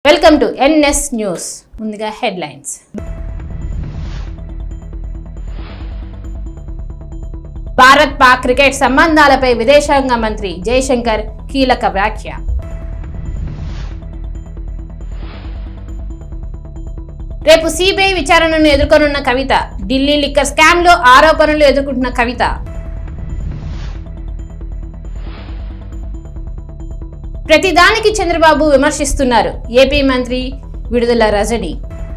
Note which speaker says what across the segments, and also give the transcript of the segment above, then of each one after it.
Speaker 1: Welcome to NS news ముందుగా headlines Bharat Pak cricket సంబంధాలపై విదేశాంగ మంత్రి జయశంకర్ కీలక వ్యాఖ్య రేపు సిబిఐ విచారణను ఎదుర్కొనున్న కవిత ఢిల్లీ లిక్కర్ స్కామ్ లో ఆరోపణలు ఎదుర్కొంటున్న కవిత ప్రతిదానికి చంద్రబాబు విమర్శిస్తున్నారు ఏపీ మంత్రి విడుదల రజని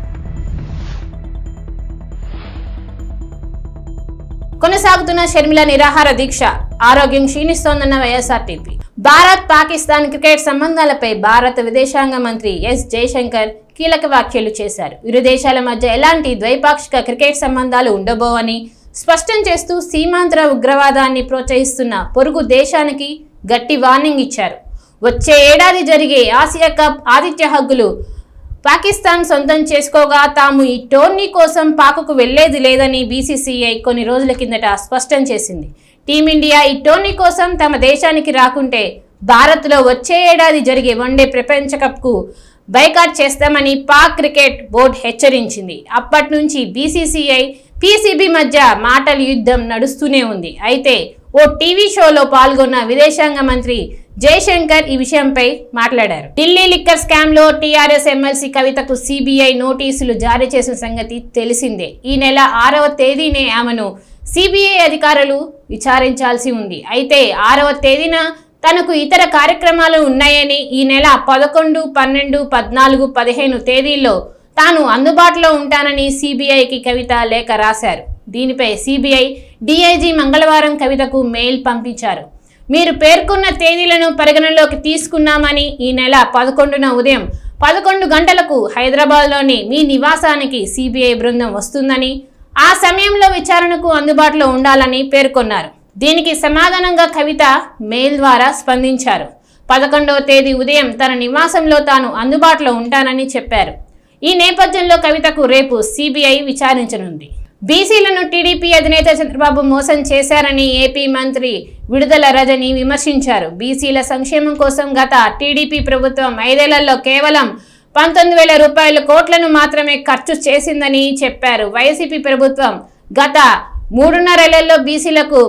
Speaker 1: కొనసాగుతున్న షర్మిల నిరాహార దీక్ష ఆరోగ్యం క్షీణిస్తోందన్న వైఎస్ఆర్టీపీ భారత్ పాకిస్తాన్ క్రికెట్ సంబంధాలపై భారత విదేశాంగ మంత్రి ఎస్ జయశంకర్ కీలక వ్యాఖ్యలు చేశారు ఇరు దేశాల మధ్య ఎలాంటి ద్వైపాక్షిక క్రికెట్ సంబంధాలు ఉండబోవని స్పష్టం చేస్తూ సీమాంతర ఉగ్రవాదాన్ని ప్రోత్సహిస్తున్న పొరుగు దేశానికి గట్టి వార్నింగ్ ఇచ్చారు వచ్చే ఏడాది జరిగే ఆసియా కప్ ఆతిథ్య హక్కులు పాకిస్తాన్ సొంతం చేసుకోగా తాము ఈ టోర్నీ కోసం పాకుకు వెళ్లేది లేదని బీసీసీఐ కొన్ని రోజుల కిందట స్పష్టం చేసింది టీమిండియా ఈ టోర్నీ కోసం తమ దేశానికి రాకుంటే భారత్లో వచ్చే ఏడాది జరిగే వన్డే ప్రపంచ కప్కు బైకాట్ చేస్తామని పాక్ క్రికెట్ బోర్డు హెచ్చరించింది అప్పటి నుంచి బీసీసీఐ పీసీబీ మధ్య మాటల యుద్ధం నడుస్తూనే ఉంది అయితే ఓ టీవీ షోలో పాల్గొన్న విదేశాంగ మంత్రి జయశంకర్ ఈ విషయంపై మాట్లాడారు ఢిల్లీ లిక్కర్ స్కామ్ లో టీఆర్ఎస్ ఎమ్మెల్సీ కవితకు సిబిఐ నోటీసులు జారీ చేసిన సంగతి తెలిసిందే ఈ నెల ఆరవ తేదీనే ఆమెను సిబిఐ అధికారులు విచారించాల్సి ఉంది అయితే ఆరవ తేదీన తనకు ఇతర కార్యక్రమాలు ఉన్నాయని ఈ నెల పదకొండు పన్నెండు పద్నాలుగు పదిహేను తేదీల్లో తాను అందుబాటులో ఉంటానని సిబిఐకి కవిత లేఖ రాశారు దీనిపై సిబిఐ డిఐజీ మంగళవారం కవితకు మెయిల్ పంపించారు మీరు పేర్కొన్న తేదీలను పరిగణనలోకి తీసుకున్నామని ఈ నెల పదకొండున ఉదయం పదకొండు గంటలకు హైదరాబాద్లోని మీ నివాసానికి సిబిఐ బృందం వస్తుందని ఆ సమయంలో విచారణకు అందుబాటులో ఉండాలని పేర్కొన్నారు దీనికి సమాధానంగా కవిత మెయిల్ ద్వారా స్పందించారు పదకొండవ తేదీ ఉదయం తన నివాసంలో తాను అందుబాటులో ఉంటానని చెప్పారు ఈ నేపథ్యంలో కవితకు రేపు సిబిఐ విచారించనుంది బీసీలను టీడీపీ అధినేత చంద్రబాబు మోసం చేశారని ఏపీ మంత్రి విడుదల రజని విమర్శించారు బీసీల సంక్షేమం కోసం గత టీడీపీ ప్రభుత్వం ఐదేళ్లలో కేవలం పంతొమ్మిది వేల రూపాయల కోట్లను మాత్రమే ఖర్చు చేసిందని చెప్పారు వైసీపీ ప్రభుత్వం గత మూడున్నరేళ్లలో బీసీలకు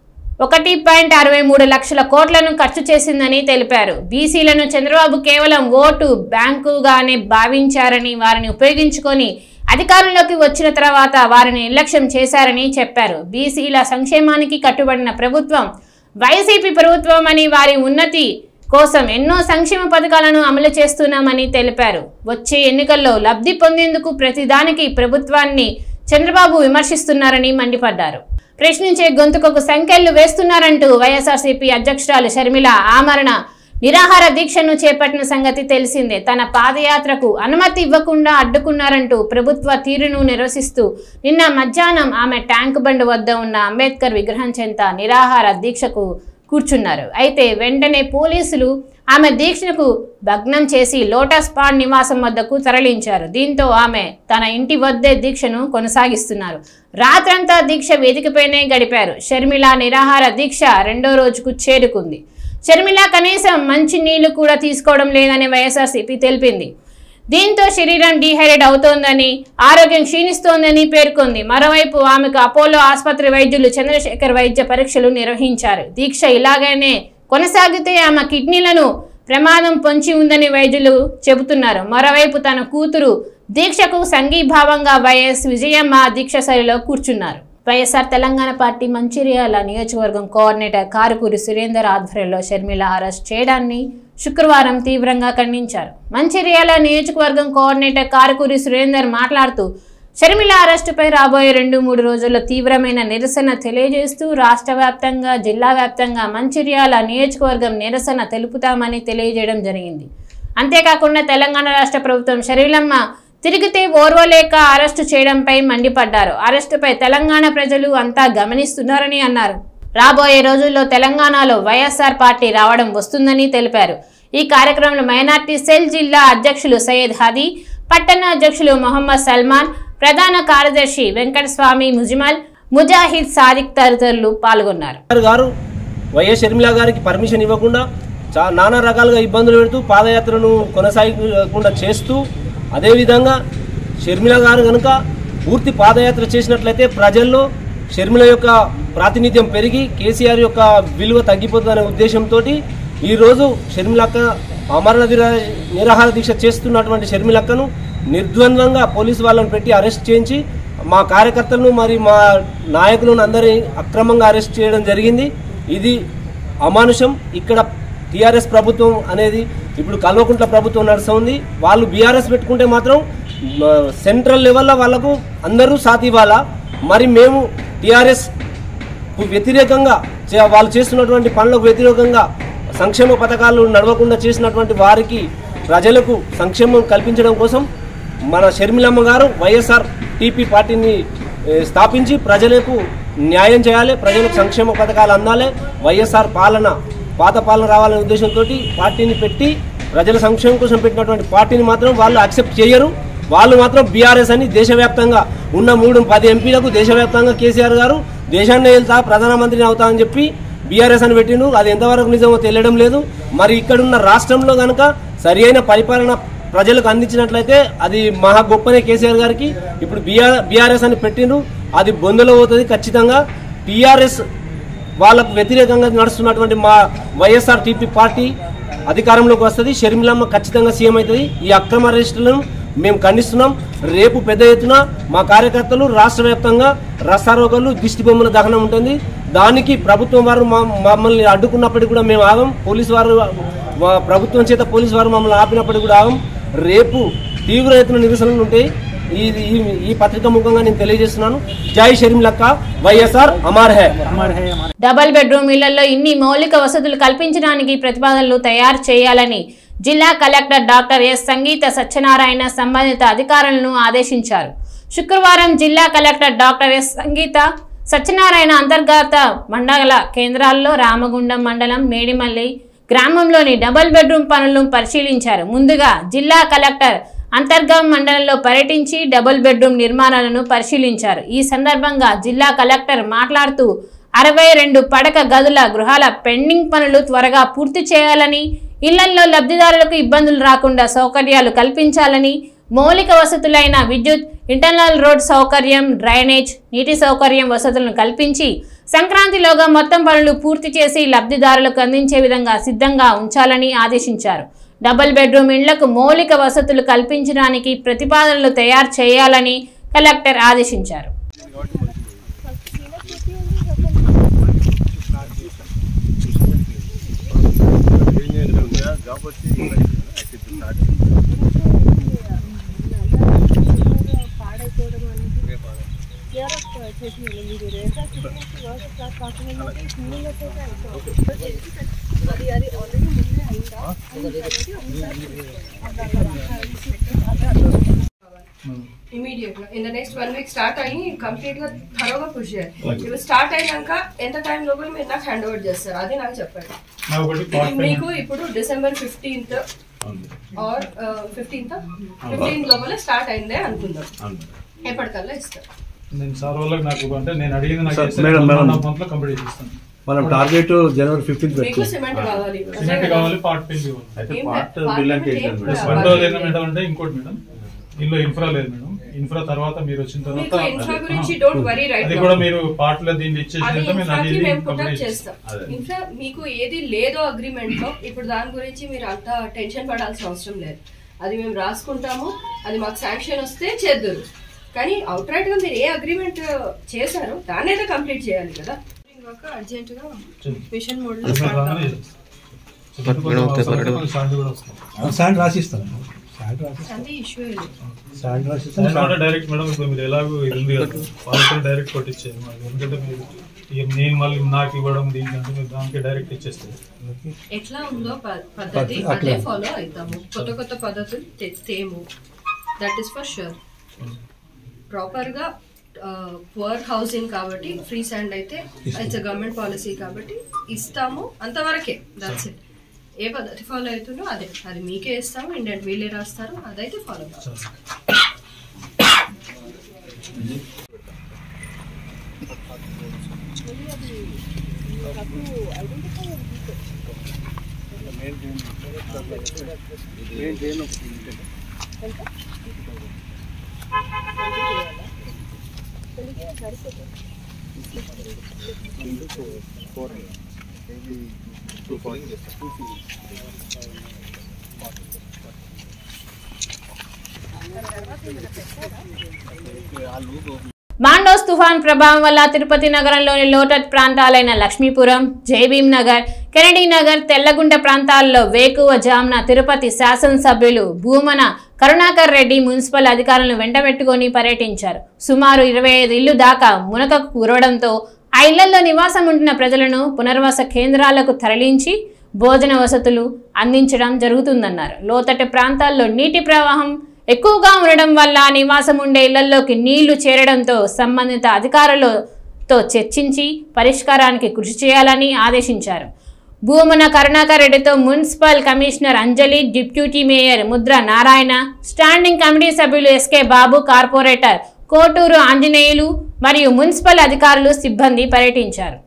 Speaker 1: ఒకటి పాయింట్ అరవై మూడు లక్షల కోట్లను ఖర్చు చేసిందని తెలిపారు బీసీలను చంద్రబాబు కేవలం ఓటు బ్యాంకుగానే భావించారని వారిని ఉపయోగించుకొని అధికారంలోకి వచ్చిన తర్వాత వారిని నిర్లక్ష్యం చేశారని చెప్పారు బీసీల సంక్షేమానికి కట్టుబడిన ప్రభుత్వం వైసీపీ ప్రభుత్వం అని వారి ఉన్నతి కోసం ఎన్నో సంక్షేమ పథకాలను అమలు చేస్తున్నామని తెలిపారు వచ్చే ఎన్నికల్లో లబ్ధి పొందేందుకు ప్రతిదానికి ప్రభుత్వాన్ని చంద్రబాబు విమర్శిస్తున్నారని మండిపడ్డారు ప్రశ్నించే గొంతుకకు సంఖ్యలు వేస్తున్నారంటూ వైఎస్ఆర్సీపీ అధ్యక్షురాలు షర్మిల ఆమరణ నిరాహార దీక్షను చేపట్టిన సంగతి తెలిసిందే తన పాదయాత్రకు అనుమతి ఇవ్వకుండా అడ్డుకున్నారంటూ ప్రభుత్వ తీరును నిరసిస్తూ నిన్న మధ్యాహ్నం ఆమె ట్యాంక్ బండ్ వద్ద ఉన్న అంబేద్కర్ విగ్రహం చెంత నిరాహార దీక్షకు కూర్చున్నారు అయితే వెంటనే పోలీసులు ఆమె దీక్షకు భగ్నం చేసి లోటస్ పాండ్ నివాసం వద్దకు తరలించారు దీంతో ఆమె తన ఇంటి వద్దే దీక్షను కొనసాగిస్తున్నారు రాత్రంతా దీక్ష వేదికపైనే గడిపారు షర్మిల నిరాహార దీక్ష రెండో రోజుకు చేరుకుంది షర్మిల కనీసం మంచి నీళ్లు కూడా తీసుకోవడం లేదని వైఎస్ఆర్సీపీ తెలిపింది దీంతో శరీరం డీహైడ్రేట్ అవుతోందని ఆరోగ్యం క్షీణిస్తోందని పేర్కొంది మరోవైపు ఆమెకు అపోలో ఆసుపత్రి వైద్యులు చంద్రశేఖర్ వైద్య పరీక్షలు నిర్వహించారు దీక్ష ఇలాగనే కొనసాగితే ఆమె కిడ్నీలను ప్రమాదం పొంచి ఉందని వైద్యులు చెబుతున్నారు మరోవైపు తన కూతురు దీక్షకు సంఘీభావంగా వైఎస్ విజయమ్మ దీక్ష శైలిలో కూర్చున్నారు వైఎస్ఆర్ తెలంగాణ పార్టీ మంచిర్యాల నియోజకవర్గం కోఆర్డినేటర్ కారుకూరి సురేందర్ ఆధ్వర్యంలో షర్మిల అరెస్ట్ చేయడాన్ని శుక్రవారం తీవ్రంగా ఖండించారు మంచిర్యాల నియోజకవర్గం కోఆర్డినేటర్ కారుకూరి సురేందర్ మాట్లాడుతూ షర్మిల అరెస్టుపై రాబోయే రెండు మూడు రోజుల్లో తీవ్రమైన నిరసన తెలియజేస్తూ రాష్ట్ర వ్యాప్తంగా జిల్లా వ్యాప్తంగా మంచిర్యాల నియోజకవర్గం నిరసన తెలుపుతామని తెలియజేయడం జరిగింది అంతేకాకుండా తెలంగాణ రాష్ట్ర ప్రభుత్వం షరీలమ్మ తిరిగితే ఓర్వలేక అరెస్టు చేయడంపై మండిపడ్డారు అరెస్టుపై తెలంగాణ ప్రజలు అంతా గమనిస్తున్నారని అన్నారు రాబోయే రోజుల్లో తెలంగాణలో వైఎస్ఆర్ పార్టీ రావడం వస్తుందని తెలిపారు ఈ కార్యక్రమంలో మైనార్టీ సెల్ జిల్లా అధ్యక్షులు సయ్యద్ హదీ పట్టణ అధ్యక్షులు మొహమ్మద్ సల్మాన్ ప్రధాన కార్యదర్శి వెంకటస్వామి ముజిమల్ ముజాహిద్ సాదిక్ తదితరులు పాల్గొన్నారు
Speaker 2: గారు గారు వైఎస్ షర్మిల గారికి పర్మిషన్ ఇవ్వకుండా చా నానా రకాలుగా ఇబ్బందులు పెడుతూ పాదయాత్రను కొనసాగకుండా చేస్తూ అదేవిధంగా షర్మిల గారు కనుక పూర్తి పాదయాత్ర చేసినట్లయితే ప్రజల్లో షర్మిల యొక్క ప్రాతినిధ్యం పెరిగి కేసీఆర్ యొక్క విలువ తగ్గిపోతుందనే ఉద్దేశంతో ఈరోజు షర్మిలక్క అమరణ నిరా- నిరాహార దీక్ష చేస్తున్నటువంటి షర్మిలక్కను నిర్ద్వంద్వంగా పోలీసు వాళ్ళని పెట్టి అరెస్ట్ చేయించి మా కార్యకర్తలను మరి మా నాయకులను అందరి అక్రమంగా అరెస్ట్ చేయడం జరిగింది ఇది అమానుషం ఇక్కడ టీఆర్ఎస్ ప్రభుత్వం అనేది ఇప్పుడు కల్వకుంట్ల ప్రభుత్వం నడుస్తుంది వాళ్ళు బీఆర్ఎస్ పెట్టుకుంటే మాత్రం మ, సెంట్రల్ లెవెల్లో వాళ్ళకు అందరూ సాథ్ ఇవ్వాలా మరి మేము టీఆర్ఎస్ వ్యతిరేకంగా చే- వాళ్ళు చేస్తున్నటువంటి పనులకు వ్యతిరేకంగా సంక్షేమ పథకాలు నడవకుండా చేసినటువంటి వారికి ప్రజలకు సంక్షేమం కల్పించడం కోసం మన షర్మిలమ్మ గారు వైఎస్ఆర్ టీపీ పార్టీని ఏ, స్థాపించి ప్రజలకు న్యాయం చేయాలి ప్రజలకు సంక్షేమ పథకాలు అందాలి వైఎస్ఆర్ పాలన పాత పాలన రావాలనే ఉద్దేశంతో పార్టీని పెట్టి ప్రజల సంక్షేమం కోసం పెట్టినటువంటి పార్టీని మాత్రం వాళ్ళు యాక్సెప్ట్ చేయరు వాళ్ళు మాత్రం బీఆర్ఎస్ అని దేశవ్యాప్తంగా ఉన్న మూడు పది ఎంపీలకు దేశవ్యాప్తంగా కేసీఆర్ గారు దేశాన్ని వెళ్తా ప్రధానమంత్రిని అవుతా అని చెప్పి బీఆర్ఎస్ అని పెట్టిండు అది ఎంతవరకు నిజమో తెలియడం లేదు మరి ఇక్కడున్న రాష్ట్రంలో కనుక సరి అయిన పరిపాలన ప్రజలకు అందించినట్లయితే అది మహా గొప్పనే కేసీఆర్ గారికి ఇప్పుడు బీఆర్ బీఆర్ఎస్ అని పెట్టిండ్రు అది బొందలో పోతుంది ఖచ్చితంగా టీఆర్ఎస్ వాళ్ళకు వ్యతిరేకంగా నడుస్తున్నటువంటి మా వైఎస్ఆర్ టీపీ పార్టీ అధికారంలోకి వస్తుంది షర్మిలమ్మ ఖచ్చితంగా సీఎం అవుతుంది ఈ అక్రమ అరెస్టులను మేము ఖండిస్తున్నాం రేపు పెద్ద ఎత్తున మా కార్యకర్తలు రాష్ట్ర వ్యాప్తంగా రస్తారోకలు దిష్టి బొమ్మల దహనం ఉంటుంది దానికి ప్రభుత్వం వారు మా- మమ్మల్ని అడ్డుకున్నప్పటికీ కూడా మేము ఆగం పోలీసు వారు వా- ప్రభుత్వం చేత పోలీసు వారు మమ్మల్ని ఆపినప్పటికీ కూడా ఆగం రేపు తీవ్ర ఎత్తున నిరసనలు ఉంటాయి ఈ ఈ- ఈ పత్రిక ముఖంగా నేను తెలియజేస్తున్నాను జై షర్మిలక్క వైఎస్ఆర్ అమార్ హే
Speaker 1: డబల్ బెడ్రూమ్ ఇళ్లలో ఇన్ని మౌలిక వసతులు కల్పించడానికి ప్రతిపాదనలు తయారు చేయాలని జిల్లా collector doctor S Sangeetha Satyanarayana సంబంధిత అధికారులను ఆదేశించారు శుక్రవారం జిల్లా collector doctor S Sangeetha Satyanarayana అంతర్గత మండల కేంద్రాల్లో రామగుండం మండలం మేడిమల్లి గ్రామంలోని డబుల్ బెడ్రూమ్ పనులను పరిశీలించారు ముందుగా జిల్లా కలెక్టర్ అంతర్గం మండలంలో పర్యటించి డబుల్ బెడ్రూమ్ నిర్మాణాలను పరిశీలించారు ఈ సందర్భంగా జిల్లా కలెక్టర్ మాట్లాడుతూ అరవై రెండు పడక గదుల గృహాల పెండింగ్ పనులు త్వరగా పూర్తి చేయాలని ఇళ్లల్లో లబ్ధిదారులకు ఇబ్బందులు రాకుండా సౌకర్యాలు కల్పించాలని మౌలిక వసతులైన విద్యుత్ ఇంటర్నల్ రోడ్ సౌకర్యం డ్రైనేజ్ నీటి సౌకర్యం వసతులను కల్పించి సంక్రాంతిలోగా మొత్తం పనులు పూర్తి చేసి లబ్ధిదారులకు అందించే విధంగా సిద్ధంగా ఉంచాలని ఆదేశించారు డబుల్ బెడ్రూమ్ ఇండ్లకు మౌలిక వసతులు కల్పించడానికి ప్రతిపాదనలు తయారు చేయాలని కలెక్టర్ ఆదేశించారు
Speaker 3: immediate in the next one week start అయ్యి కంప్లీట్ గా థరోగా పుష్ చేయాలి ఇవి స్టార్ట్ అయినాక ఎంత టైం లోపల మీరు నాకు హ్యాండ్ ఓవర్ చేస్తారు అది నాకు చెప్పండి
Speaker 4: నాకు ఒకటి పాట్
Speaker 3: మీకు ఇప్పుడు December fifteenth or fifteenth fifteenth లోపల స్టార్ట్ అయిందే అనుకుందాం ఎప్పటికల్లా ఇస్తారు
Speaker 4: నేను సార్ వాళ్ళకి నాకు అంటే నేను అడిగింది నాకు
Speaker 5: సార్,
Speaker 4: చేస్తే
Speaker 5: madam,
Speaker 4: one
Speaker 5: madam.
Speaker 4: And half month లో కంప్లీట్ చేస్తాను
Speaker 5: మనం టార్గెట్ జనవరి ఫిఫ్టీన్త్
Speaker 3: మీకు
Speaker 5: పెట్టుకున్నాం
Speaker 3: సిమెంట్ కావాలి
Speaker 4: సిమెంట్ కావాలి పార్ట్ పెయింట్ కావాలి
Speaker 6: అయితే
Speaker 3: ఏం
Speaker 6: పార్ట్
Speaker 3: పార్ట్
Speaker 6: బిల్ అంటే
Speaker 3: ఏం
Speaker 6: ఏంటంటే
Speaker 3: కూడా
Speaker 4: వన్ రోజు ఏంటో మేడం అంటే ఇంకోటి మేడం ఇందులో ఇన్ఫ్రా లేదు మేడం ఇన్ఫ్రా తర్వాత మీరు వచ్చిన
Speaker 3: మీకు
Speaker 4: తర్వాత
Speaker 3: ఇన్ఫ్రా గురించి
Speaker 4: ఆ,
Speaker 3: డోంట్ వరీ రైట్
Speaker 4: అది కూడా మీరు పార్ట్ లో దీన్ని ఇచ్చేసి
Speaker 3: అది
Speaker 4: మేము
Speaker 3: ఇన్ఫ్రాకి
Speaker 4: అది
Speaker 3: మేము పుట్అప్
Speaker 4: కంప్లీట్
Speaker 3: చేస్తాం
Speaker 6: అదే.
Speaker 3: ఇన్ఫ్రా మీకు ఏది లేదో అగ్రిమెంట్ లో ఇప్పుడు దాని గురించి మీరు అంత టెన్షన్ పడాల్సిన అవసరం లేదు అది మేము రాసుకుంటాము అది మాకు శాంక్షన్ వస్తే చేద్దురు కానీ అవుట్ రైట్ గా మీరు ఏ అగ్రిమెంట్ చేశారో దాన్ని అయితే కంప్లీట్ చేయాలి కదా అర్జెంట్ గా మిషన్ మోడ్ లో start కావాలి.
Speaker 4: శాండ్ కూడా వస్తుంది
Speaker 5: శాండ్ రాసిస్తాను శాండ్ రాసి
Speaker 3: అది ఇష్యూ లేదు
Speaker 5: శాండ్ రాసిస్తాను
Speaker 4: శాండ్ కూడా డైరెక్ట్ మేడం ఇప్పుడు మీరు ఎలాగో ఇది ఉంది కదా వాళ్ళతో డైరెక్ట్ కొట్టించేది మాకు ఎందుకంటే మీరు ఇక నేను మళ్ళీ నాకు ఇవ్వడం దీనికంటే మీరు దానికి డైరెక్ట్ ఇచ్చేస్తారు
Speaker 3: ఎట్లా ఉందో ప- పద్ధతి
Speaker 5: పద్ధతి,
Speaker 3: అదే
Speaker 5: అట్లా.
Speaker 3: ఫాలో అవుతాము కొత్త కొత్త పద్ధతులు తె- తేము that is for sure proper గా పువర్ హౌసింగ్ కాబట్టి ఫ్రీ శాండ్ అయితే ఇట్స్ గవర్నమెంట్ పాలసీ కాబట్టి ఇస్తాము అంతవరకే దట్స్ ఇట్ ఏ పద్ధతి ఫాలో అవుతుందో అదే అది మీకే ఇస్తాము ఇండియన్ వీళ్ళే రాస్తారు అదైతే ఫాలో కావాలి
Speaker 1: మాండోస్ తుఫాన్ ప్రభావం వల్ల తిరుపతి నగరంలోని లోటట్ ప్రాంతాలైన లక్ష్మీపురం జయభీం నగర్ కెనడీ నగర్ తెల్లగుంట ప్రాంతాల్లో వేకువ జామ్న తిరుపతి శాసనసభ్యులు భూమన కరుణాకర్ రెడ్డి మున్సిపల్ అధికారులను వెంటబెట్టుకొని పర్యటించారు సుమారు ఇరవై ఐదు ఇళ్లు దాకా మునకకు కురవడంతో ఆ ఇళ్లలో నివాసం ఉంటున్న ప్రజలను పునర్వాస కేంద్రాలకు తరలించి భోజన వసతులు అందించడం జరుగుతుందన్నారు లోతట్టు ప్రాంతాల్లో నీటి ప్రవాహం ఎక్కువగా ఉండడం వల్ల నివాసం ఉండే ఇళ్లలోకి నీళ్లు చేరడంతో సంబంధిత అధికారులతో చర్చించి పరిష్కారానికి కృషి చేయాలని ఆదేశించారు భూమన కరుణాకర్ రెడ్డితో municipal commissioner Anjali deputy mayor Mudra Narayana standing committee సభ్యులు ఎస్కే బాబు కార్పొరేటర్ కోటూరు ఆంజనేయులు మరియు మున్సిపల్ అధికారులు సిబ్బంది పర్యటించారు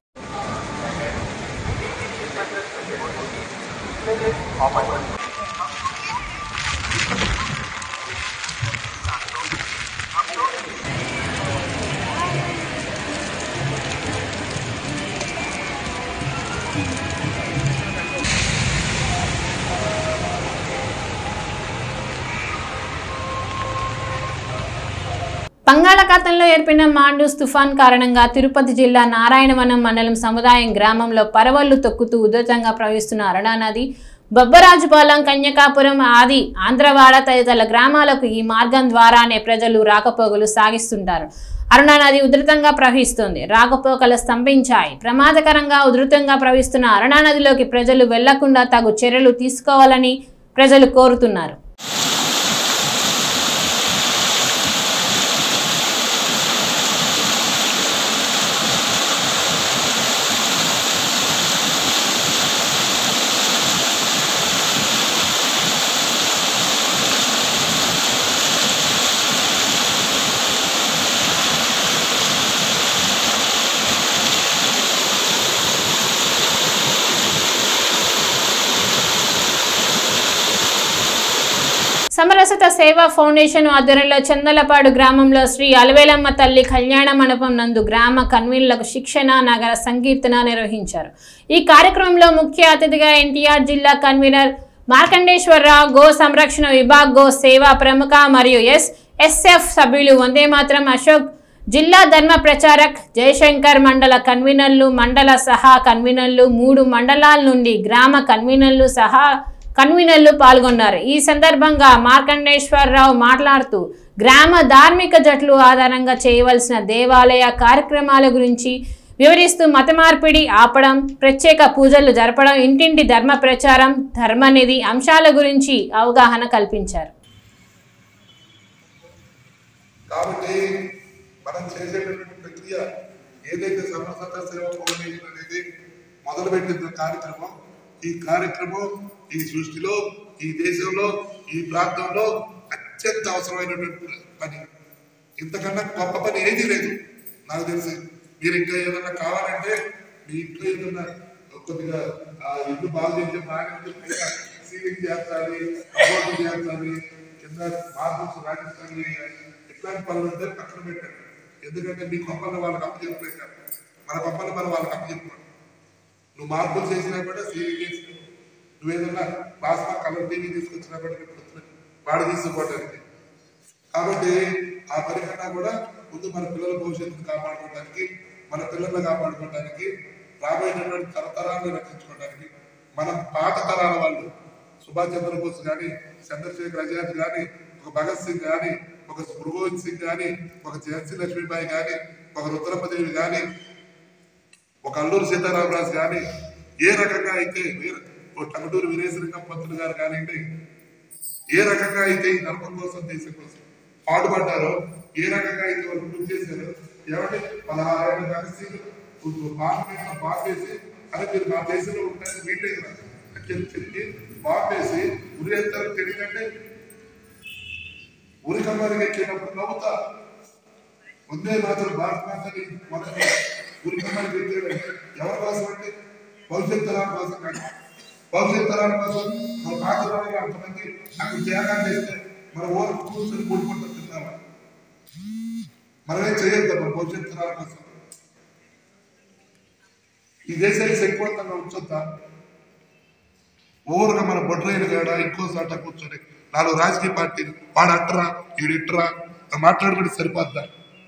Speaker 1: బంగాళాఖాతంలో ఏర్పడిన మాండూస్ తుఫాన్ కారణంగా తిరుపతి జిల్లా నారాయణవనం మండలం సముదాయం గ్రామంలో పరవళ్లు తొక్కుతూ ఉధృతంగా ప్రవహిస్తున్న అరుణా నది బొబ్బరాజుపాలెం కన్యకాపురం ఆది ఆంధ్రవాడ తదితర గ్రామాలకు ఈ మార్గం ద్వారానే ప్రజలు రాకపోకలు సాగిస్తుంటారు అరుణా నది ఉధృతంగా ప్రవహిస్తుంది రాకపోకలు స్తంభించాయి ప్రమాదకరంగా ఉధృతంగా ప్రవహిస్తున్న అరుణా నదిలోకి ప్రజలు వెళ్లకుండా తగు చర్యలు తీసుకోవాలని ప్రజలు కోరుతున్నారు సమరసత సేవా ఫౌండేషన్ ఆధ్వర్యంలో చందలపాడు గ్రామంలో శ్రీ అలవేలమ్మ తల్లి కళ్యాణ మండపం నందు గ్రామ కన్వీనర్లకు శిక్షణ నగర సంకీర్తన నిర్వహించారు ఈ కార్యక్రమంలో ముఖ్య అతిథిగా ఎన్టీఆర్ జిల్లా కన్వీనర్ మార్కండేశ్వరరావు గో సంరక్షణ విభాగ్ గో సేవా ప్రముఖ మరియు ఎస్ ఎస్ఎఫ్ సభ్యులు వందే మాత్రం అశోక్ జిల్లా ధర్మ ప్రచారక్ జయశంకర్ మండల కన్వీనర్లు మండల సహా కన్వీనర్లు మూడు మండలాల నుండి గ్రామ కన్వీనర్లు సహా కన్వీనర్లు పాల్గొన్నారు ఈ సందర్భంగా మార్కండేశ్వరరావు మాట్లాడుతూ గ్రామ ధార్మిక జట్లు ఆధారంగా చేయవలసిన దేవాలయ కార్యక్రమాల గురించి వివరిస్తూ మత మార్పిడి ఆపడం ప్రత్యేక పూజలు జరపడం ఇంటింటి ధర్మ ప్రచారం ధర్మనిధి అంశాల గురించి అవగాహన కల్పించారు
Speaker 6: కాబట్టి మనం చేసేటటువంటి ప్రక్రియ ఏదైతే సమరసత సేవ ఫౌండేషన్ అనేది మొదలుపెట్టిన కార్యక్రమం ఈ కార్యక్రమం ఈ సృష్టిలో ఈ దేశంలో ఈ ప్రాంతంలో అత్యంత అవసరమైనటువంటి పని ఇంతకన్నా గొప్ప పని ఏదీ లేదు నాకు తెలిసి మీరు ఇంకా ఏదైనా కావాలంటే మీ ఇంట్లో ఏదైనా కొద్దిగా ఆ ఇల్లు బాగు చేసే బాగా సీలింగ్ చేస్తాలి అబోర్డు చేస్తాలి కింద మార్బుల్స్ రాజిస్తాలి ఇట్లాంటి పనులు ఉంటే పక్కన పెట్టండి ఎందుకంటే మీ కొమ్మల్ని వాళ్ళకి అప్పు చెప్పలేసారు మన కొమ్మల్ని మనం వాళ్ళకి అప్పు చెప్పుకోండి నువ్వు మార్పులు చేసినా కూడా సీలింగ్ చేసి నువ్వు ఏదన్నా ప్లాస్మా కలర్ టీవీ తీసుకొచ్చినా కూడా ఇక్కడ వస్తుంది. వాడు తీసుకోవడానికి కాబట్టి ఆ పని కన్నా కూడా ముందు మన పిల్లల భవిష్యత్తును కాపాడుకోవడానికి మన పిల్లల్ని కాపాడుకోవడానికి రాబోయేటటువంటి తరతరాలను రక్షించుకోవడానికి మనం పాత తరాల వాళ్ళు సుభాష్ చంద్రబోస్ కానీ చంద్రశేఖర్ ఆజాద్ కానీ ఒక భగత్ సింగ్ కానీ ఒక గురుగోవింద్ సింగ్ కానీ ఒక ఝాన్సీ లక్ష్మీబాయి కానీ ఒక రుద్రమదేవి కానీ ఒక అల్లూరు సీతారామరాజు కానీ ఏ రకంగా అయితే వీర- ఓ టంగుటూరు వీరేశ్వరంగం పంతులు గారు కానివ్వండి ఏ రకంగా అయితే ఈ ధర్మం కోసం దేశం కోసం పాటుపడ్డారో ఏ రకంగా అయితే వాళ్ళు కృషి చేశారో ఏమంటే పదహారేళ్ళు కలిసి పార్లమెంట్ లో బాంబ్ వేసి అది మీరు మా దేశంలో ఉంటారని మీటే కదా అని చెప్పి బాంబ్ వేసి ఉరి ఎత్తారని తెలియదంటే ఉరి కమ్మరికి ఎక్కినప్పుడు నవ్వుతా ముందే మాత్రం భారత మాతని మొదటి ఉరి కమ్మరికి ఎక్కారు ఎవరి కోసం అంటే భవిష్యత్ తరాల కోసం కాదు భవిష్యత్ తరాల కోసం మన పాత తరాలు అంతమంది అక్కడ త్యాగాలు చేస్తే మన ఊరు కూర్చొని కూడుకుంటూ తిన్నామా మనమే చేయొద్దాం మన భవిష్యత్ తరాల కోసం ఈ దేశానికి శక్తివంతంగా ఉంచొద్దా ఊరుగా మన బొడ్రైన కాడ ఇంకో సాట కూర్చొని నాలుగు రాజకీయ పార్టీలు వాడు అట్టరా వీడు ఇట్టరా మాట్లాడుకుంటే సరిపోద్దా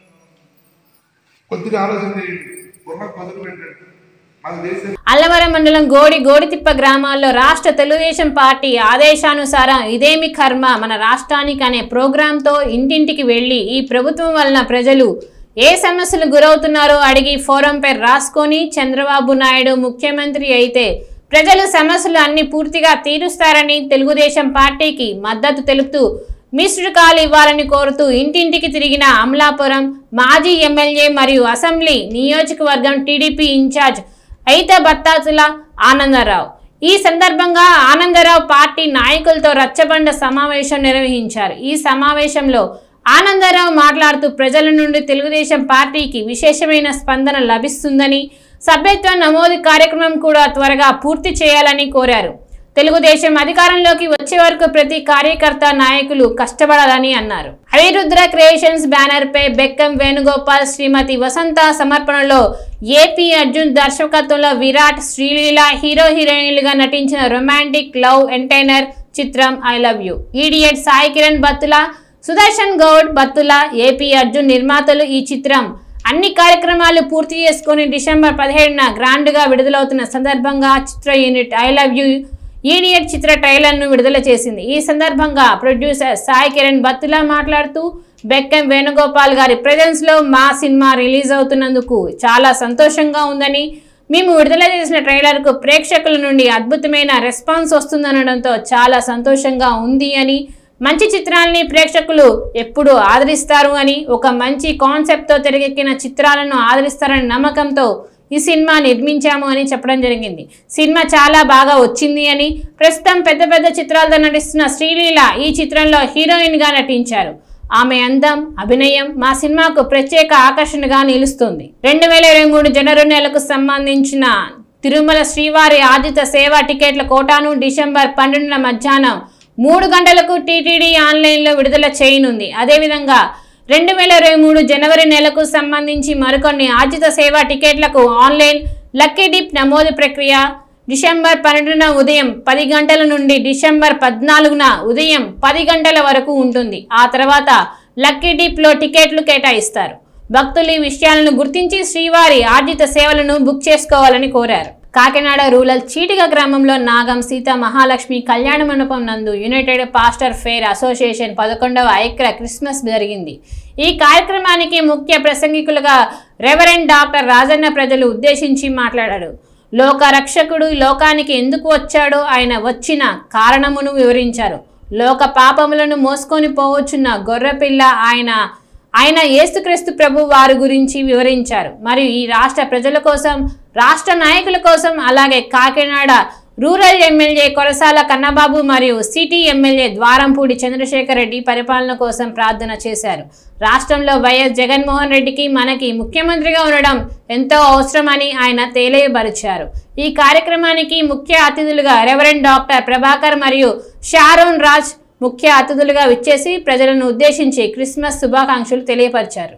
Speaker 6: కొద్దిగా ఆలోచన చేయండి ఉన్న పదులు పెట్టండి మన దేశం
Speaker 1: అల్లవరం మండలం గోడి గోడితిప్ప గ్రామాల్లో రాష్ట్ర తెలుగుదేశం పార్టీ ఆదేశానుసారం ఇదేమి కర్మ మన రాష్ట్రానికి అనే ప్రోగ్రాంతో ఇంటింటికి వెళ్లి ఈ ప్రభుత్వం వలన ప్రజలు ఏ సమస్యలు గురవుతున్నారో అడిగి ఫోరం పేరు రాసుకొని చంద్రబాబు నాయుడు ముఖ్యమంత్రి అయితే ప్రజలు సమస్యలు అన్ని పూర్తిగా తీరుస్తారని తెలుగుదేశం పార్టీకి మద్దతు తెలుపుతూ మిస్డ్ కాల్ ఇవ్వాలని కోరుతూ ఇంటింటికి తిరిగిన అమలాపురం మాజీ ఎమ్మెల్యే మరియు అసెంబ్లీ నియోజకవర్గం టీడీపీ ఇన్ఛార్జ్ అయితే బత్తాసుల ఆనందరావు ఈ సందర్భంగా ఆనందరావు పార్టీ నాయకులతో రచ్చబండ సమావేశం నిర్వహించారు ఈ సమావేశంలో ఆనందరావు మాట్లాడుతూ ప్రజల నుండి తెలుగుదేశం పార్టీకి విశేషమైన స్పందన లభిస్తుందని సభ్యత్వ నమోదు కార్యక్రమం కూడా త్వరగా పూర్తి చేయాలని కోరారు తెలుగుదేశం అధికారంలోకి వచ్చే వరకు ప్రతి కార్యకర్త నాయకులు కష్టపడాలని అన్నారు అనిరుద్ర క్రియేషన్స్ బ్యానర్ పై బెక్కం వేణుగోపాల్ శ్రీమతి వసంత సమర్పణలో ఏపీ అర్జున్ దర్శకత్వంలో విరాట్ శ్రీలీల హీరో హీరోయిన్లుగా నటించిన రొమాంటిక్ లవ్ ఎంటైనర్ చిత్రం I love you idiot Sai Kiran Battula Sudarshan Goud Battula AP Arjun నిర్మాతలు ఈ చిత్రం అన్ని కార్యక్రమాలు పూర్తి చేసుకుని డిసెంబర్ పదిహేడున గ్రాండ్గా విడుదలవుతున్న సందర్భంగా చిత్ర unit I love you idiot చిత్ర ట్రైలర్ను విడుదల చేసింది ఈ సందర్భంగా ప్రొడ్యూసర్ సాయి కిరణ్ బత్తులా మాట్లాడుతూ బెక్కం వేణుగోపాల్ గారి presence లో మా సినిమా రిలీజ్ అవుతున్నందుకు చాలా సంతోషంగా ఉందని మేము విడుదల చేసిన ట్రైలర్కు ప్రేక్షకుల నుండి అద్భుతమైన రెస్పాన్స్ వస్తుందనడంతో చాలా సంతోషంగా ఉంది అని మంచి చిత్రాల్ని ప్రేక్షకులు ఎప్పుడు ఆదరిస్తారు అని ఒక మంచి కాన్సెప్ట్తో తెరకెక్కిన చిత్రాలను ఆదరిస్తారని నమ్మకంతో ఈ సినిమా నిర్మించాము అని చెప్పడం జరిగింది సినిమా చాలా బాగా వచ్చింది అని ప్రస్తుతం పెద్ద పెద్ద చిత్రాలతో నటిస్తున్న శ్రీలీల ఈ చిత్రంలో హీరోయిన్గా నటించారు ఆమె అందం అభినయం మా సినిమాకు ప్రత్యేక ఆకర్షణగా నిలుస్తుంది రెండు వేల ఇరవై మూడు జనవరి నెలకు సంబంధించిన తిరుమల శ్రీవారి ఆదిత సేవా టికెట్ల కోటాను డిసెంబర్ పన్నెండున మధ్యాహ్నం మూడు గంటలకు టీటీడీ ఆన్లైన్లో విడుదల చేయనుంది అదేవిధంగా రెండు వేల ఇరవై మూడు జనవరి నెలకు సంబంధించి మరికొన్ని ఆర్జిత సేవా టికెట్లకు ఆన్లైన్ లక్కీ డిప్ నమోదు ప్రక్రియ డిసెంబర్ పన్నెండున ఉదయం పది గంటల నుండి డిసెంబర్ పద్నాలుగున ఉదయం పది గంటల వరకు ఉంటుంది ఆ తర్వాత లక్కీ డిప్లో టికెట్లు కేటాయిస్తారు భక్తులు ఈ విషయాలను గుర్తించి శ్రీవారి ఆర్జిత సేవలను బుక్ చేసుకోవాలని కోరారు కాకినాడ రూరల్ చీటిగ గ్రామంలో నాగం సీత మహాలక్ష్మి కళ్యాణ మండపం నందు యునైటెడ్ పాస్టర్ ఫేర్ అసోసియేషన్ పదకొండవ ఐక్య క్రిస్మస్ జరిగింది ఈ కార్యక్రమానికి ముఖ్య ప్రసంగికులుగా రెవరెండ్ డాక్టర్ రాజన్న ప్రజలు ఉద్దేశించి మాట్లాడారు లోక రక్షకుడు ఈ లోకానికి ఎందుకు వచ్చాడో ఆయన వచ్చిన కారణమును వివరించారు లోక పాపములను మోసుకొని పోవచ్చున్న గొర్రెపిల్ల ఆయన ఆయన యేసుక్రీస్తు ప్రభు వారి గురించి వివరించారు మరియు ఈ రాష్ట్ర ప్రజల కోసం రాష్ట్ర నాయకుల కోసం అలాగే కాకినాడ రూరల్ ఎమ్మెల్యే కొరసాల కన్నబాబు మరియు సిటీ ఎమ్మెల్యే ద్వారంపూడి చంద్రశేఖర్ రెడ్డి పరిపాలన కోసం ప్రార్థన చేశారు రాష్ట్రంలో వైఎస్ జగన్మోహన్ రెడ్డికి మనకి ముఖ్యమంత్రిగా ఉండడం ఎంతో అవసరమని ఆయన తెలియపరిచారు ఈ కార్యక్రమానికి ముఖ్య అతిథులుగా రెవరెండ్ డాక్టర్ ప్రభాకర్ మరియు షారోన్ రాజ్ ముఖ్య అతిథులుగా విచ్చేసి ప్రజలను ఉద్దేశించి క్రిస్మస్ శుభాకాంక్షలు తెలియపరిచారు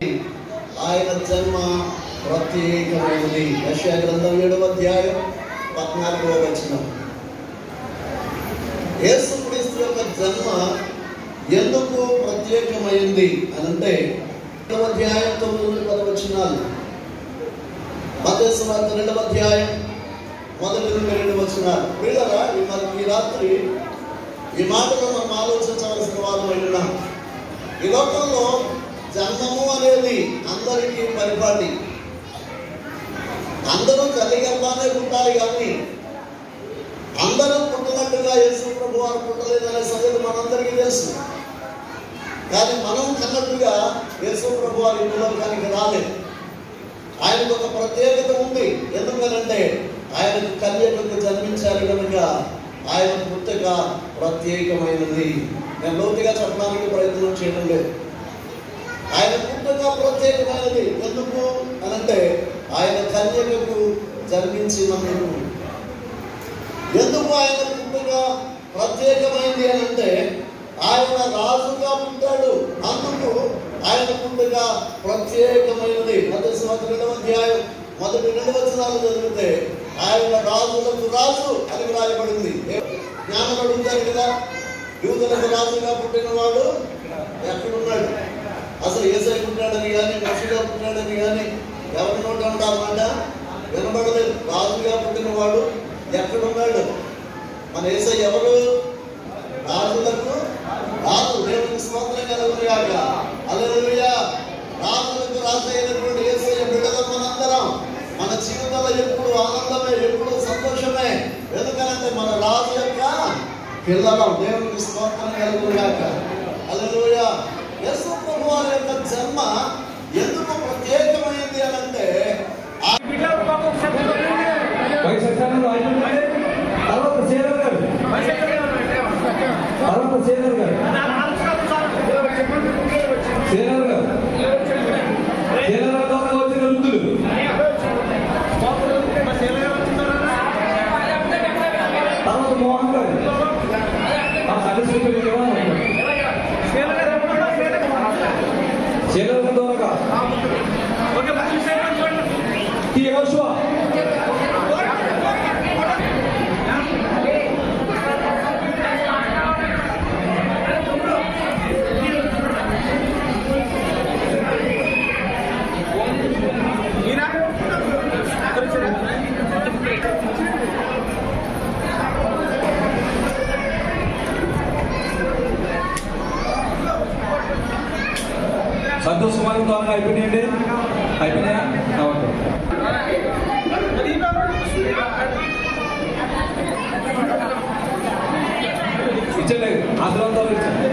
Speaker 7: ఆయన జన్మ ప్రత్యేకమైనది యెషయా గ్రంథం ఏడవ అధ్యాయం పద్నాలుగవ వచనం యేసుక్రీస్తు యొక్క జన్మ ఎందుకు ప్రత్యేకమైంది అని అంటే రెండవ అధ్యాయం తొమ్మిది నుండి పది వచనాలు మతేసు వార్త రెండవ అధ్యాయం మొదటి నుండి రెండు వచనాలు వీళ్ళరా ఈ మరి ఈ రాత్రి ఈ మాటలు మనం ఆలోచించవలసిన వారం అయినా ఈ లోకంలో జన్మము అనేది అందరికీ పరిపాటి అందరూ తల్లి గర్భానే పుట్టాలి కానీ అందరూ పుట్టినట్టుగా యేసు ప్రభు వారు పుట్టలేదనే సంగతి మనందరికీ తెలుసు కానీ మనం కన్నట్టుగా యేసు ప్రభు వారి ఈ లోకానికి రాలేదు ఆయనకు ఒక ప్రత్యేకత ఉంది ఎందుకనంటే ఆయనకు కన్యకకు జన్మించారు కనుక ఆయన పుట్టక ప్రత్యేకమైనది నేను లోతుగా చెప్పడానికి ప్రయత్నం చేయడం లేదు ఆయన పుట్టుక ప్రత్యేకమైనది ఎందుకు అనంటే ఆయన కన్యకకు జన్మించినందుకు ఎందుకు ఆయన పుట్టుక ప్రత్యేకమైంది అని అంటే ఆయన రాజుగా పుట్టాడు అందుకు ఆయన పుట్టుక ప్రత్యేకమైనది మొదటి సంవత్సరం రెండవ అధ్యాయం మొదటి రెండు వచనాలు చదివితే ఆయన రాజులకు రాజు అని వ్రాయబడింది జ్ఞానం అడుగుతారు కదా యూదులకు రాజుగా పుట్టినవాడు ఎక్కడున్నాడు అసలు ఏసై పుట్టాడని కానీ మనిషిగా పుట్టాడని కానీ ఎవరి నోట ఉండాలన్నమాట వినబడలేదు రాజుగా పుట్టినవాడు ఎక్కడున్నాడు మన ఏసై ఎవరు రాజులకు రాజు దేవునికి స్తోత్రం కలుగునుగాక హల్లెలూయా రాజులకు రాజు అయినటువంటి యేసయ్య బిడ్డలం మనందరం మన జీవితంలో ఎప్పుడు ఆనందమే ఎప్పుడు సంతోషమే ఎందుకనంటే మన రాజు యొక్క పిల్లలం దేవునికి స్తోత్రం కలుగునుగాక హల్లెలూయా యేసు ప్రభు వారి యొక్క జన్మ ఎందుకు ప్రత్యేకమైనది అని అంటే
Speaker 5: తర్వాత సేనర్ గారు తర్వాత సేనర్ గారు సేనర్ గారు సేనర్ గారు ద్వారా వచ్చిన వృద్ధులు తర్వాత మోహన్ గారు ఆ సర్టిఫికెట్ సేనర్ గారు ద్వారా ఈ యెహోషువ సంతోష్ కుమార్ ద్వారా అయిపోయినాయండి అయిపోయినాయా ఓకే ఇచ్చలేదు ఆశ్రమం ద్వారా ఇచ్చాను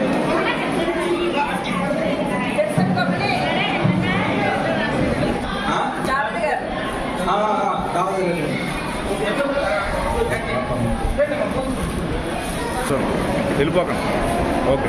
Speaker 5: ఆ? ఆ, ఆ, కావాలి
Speaker 8: వెళ్ళిపోకండి ఓకే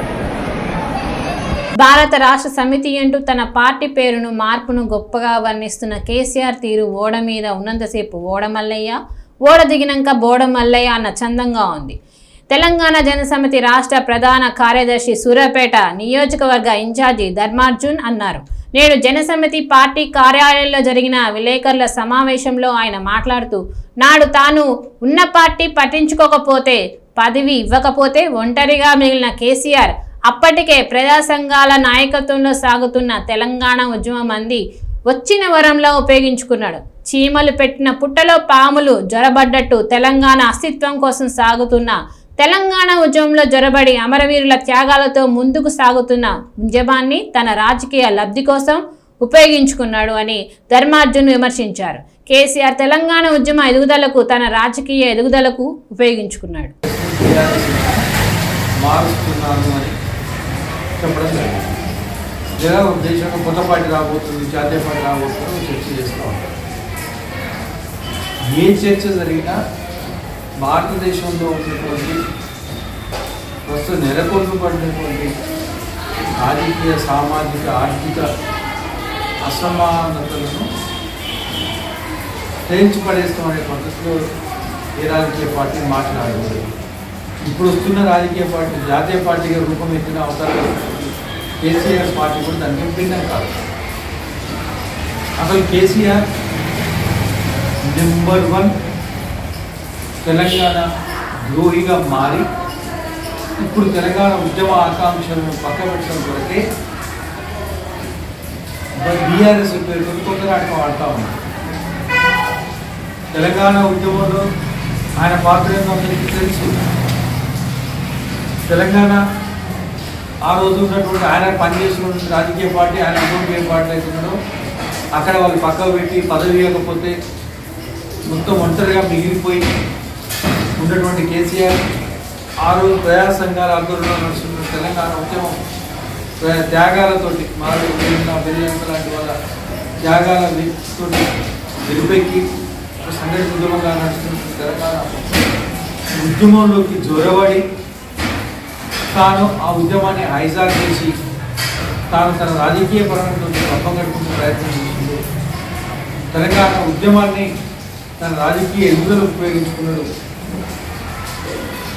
Speaker 1: భారత రాష్ట్ర సమితి అంటూ తన పార్టీ పేరును మార్పును గొప్పగా వర్ణిస్తున్న కేసీఆర్ తీరు ఓడ మీద ఉన్నంతసేపు ఓడ మల్లయ్య ఓడ దిగినాక బోడ మల్లయ్య అన్న చందంగా ఉంది తెలంగాణ జనసమితి రాష్ట్ర ప్రధాన కార్యదర్శి సూర్యాపేట నియోజకవర్గ ఇన్ఛార్జి ధర్మార్జున్ అన్నారు నేడు జనసమితి పార్టీ కార్యాలయంలో జరిగిన విలేకరుల సమావేశంలో ఆయన మాట్లాడుతూ నాడు తాను ఉన్న పార్టీ పట్టించుకోకపోతే పదవి ఇవ్వకపోతే ఒంటరిగా మిగిలిన కేసీఆర్ అప్పటికే ప్రజా సంఘాల నాయకత్వంలో సాగుతున్న తెలంగాణ ఉద్యమం అంది వచ్చిన వరంలో ఉపయోగించుకున్నాడు చీమలు పెట్టిన పుట్టలో పాములు జ్వరబడ్డట్టు తెలంగాణ అస్తిత్వం కోసం సాగుతున్న తెలంగాణ ఉద్యమంలో జ్వరబడి అమరవీరుల త్యాగాలతో ముందుకు సాగుతున్న ఉద్యమాన్ని తన రాజకీయ లబ్ధి కోసం ఉపయోగించుకున్నాడు అని ధర్మార్జున్ విమర్శించారు కేసీఆర్ తెలంగాణ ఉద్యమ ఎదుగుదలకు తన రాజకీయ ఎదుగుదలకు ఉపయోగించుకున్నాడు
Speaker 9: మారుస్తున్నాను అని చెప్పడం జరిగింది లేదా దేశంలో కొత్త పార్టీ రాబోతుంది జాతీయ పార్టీ రాబోతుంది చర్చ చేస్తూ ఉంటారు ఏ చర్చ జరిగినా భారతదేశంలో ఉన్నటువంటి ప్రస్తుతం నెలకొల్పబడినటువంటి రాజకీయ సామాజిక ఆర్థిక అసమానతలను తేల్చి పడేస్తాం అనే పద్ధతిలో ఏ రాజకీయ పార్టీ మాట్లాడకూడదు ఇప్పుడు వస్తున్న రాజకీయ పార్టీ జాతీయ పార్టీగా రూపమెత్తిన అవసరం కేసీఆర్ పార్టీ కూడా దానికి భిన్నం కాదు అసలు కేసీఆర్ నెంబర్ వన్ తెలంగాణ ద్రోహిగా మారి ఇప్పుడు తెలంగాణ ఉద్యమ ఆకాంక్షలను పక్కబెట్టడం కొరకే బీఆర్ఎస్ పేరు కొత్త నాటకం ఆడుతూ ఉన్నారు తెలంగాణ ఉద్యమంలో ఆయన పాత్ర ఏందో అందరికీ తెలుసు తెలంగాణ ఆ రోజు ఉన్నటువంటి ఆయన పనిచేసినటువంటి రాజకీయ పార్టీ ఆయన అకౌంట్ ఏ పార్టీ అవుతున్నాడో అక్కడ వాళ్ళు పక్కకు పెట్టి పదవి ఇవ్వకపోతే మొత్తం ఒంటరిగా మిగిలిపోయి ఉన్నటువంటి కేసీఆర్ ఆ రోజు ప్రజా సంఘాల ఆధ్వర్యంలో నడుస్తున్న తెలంగాణ ఉద్యమం ప్ర- త్యాగాలతోటి మారు బెల్లియంత లాంటి వాళ్ళ త్యాగాల తోటి వెలుపెక్కి ఒక సంఘటిత ఉద్యమంగా నడుస్తున్న తెలంగాణ ఉద్యమంలోకి జొరబడి తాను ఆ ఉద్యమాన్ని హైజాక్ చేసి తాను తన రాజకీయ పరంతో కప్పం కట్టుకునే ప్రయత్నం చేసింది తెలంగాణ ఉద్యమాన్ని తన రాజకీయ ఎదుగుదలకు ఉపయోగించుకున్నాడు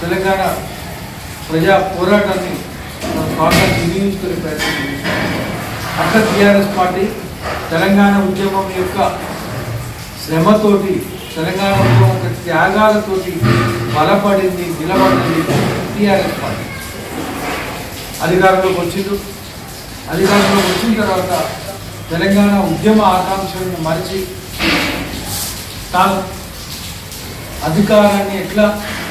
Speaker 9: తెలంగాణ ప్రజా పోరాటాన్ని మన స్వార్థాన్ని వినియోగించుకునే ప్రయత్నం చేశాం అట్లా టీఆర్ఎస్ పార్టీ తెలంగాణ ఉద్యమం యొక్క శ్రమతోటి తెలంగాణ ఉద్యమం యొక్క త్యాగాలతోటి బలపడింది నిలబడింది టీఆర్ఎస్ పార్టీ అధికారంలోకి వచ్చిండు అధికారంలోకి వచ్చిన తర్వాత తెలంగాణ ఉద్యమ ఆకాంక్షలను మరిచి తాను అధికారాన్ని ఎట్లా